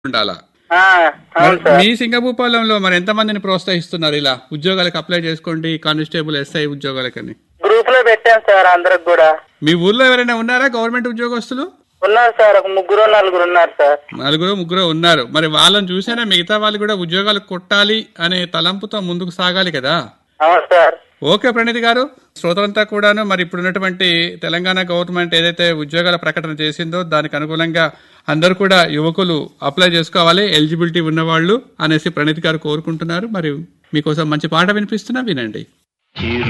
ఉండాలా ఆ, అవును మరి సార్ మీ సింగభూపాలంలో మరి ఎంతమందిని ప్రోత్సహిస్తున్నారు ఇలా ఉద్యోగాలకు అప్లై చేసుకోండి కానిస్టేబుల్ ఎస్ఐ ఉద్యోగాలకని గ్రూప్ లో పెట్టాం సార్ అందరికి కూడా మీ ఊర్లో ఎవరైనా ఉన్నారా గవర్నమెంట్ ఉద్యోగస్తులు ఉన్నారు సార్ ఒక ముగ్గురు నలుగురు ఉన్నారు సార్ నలుగురు ముగ్గురు ఉన్నారు మరి వాళ్ళని చూసినా మిగతా వాళ్ళు కూడా ఉద్యోగాలు కొట్టాలి అనే తలంపుతో ముందుకు సాగాలి కదా అవును సార్ ఓకే ప్రణీత్ గారు శ్రోతలంతా కూడాను మరి ఇప్పుడు ఉన్నటువంటి తెలంగాణ గవర్నమెంట్ ఏదైతే ఉద్యోగాల ప్రకటన చేసిందో దానికి అనుగుణంగా అందరూ కూడా యువకులు అప్లై చేసుకోవాలి ఎలిజిబిలిటీ ఉన్నవాళ్ళు అనేసి ప్రణీత్ గారు కోరుకుంటున్నారు మరి మీకోసం మంచి పాట వినిపిస్తున్నా వినండి చిరు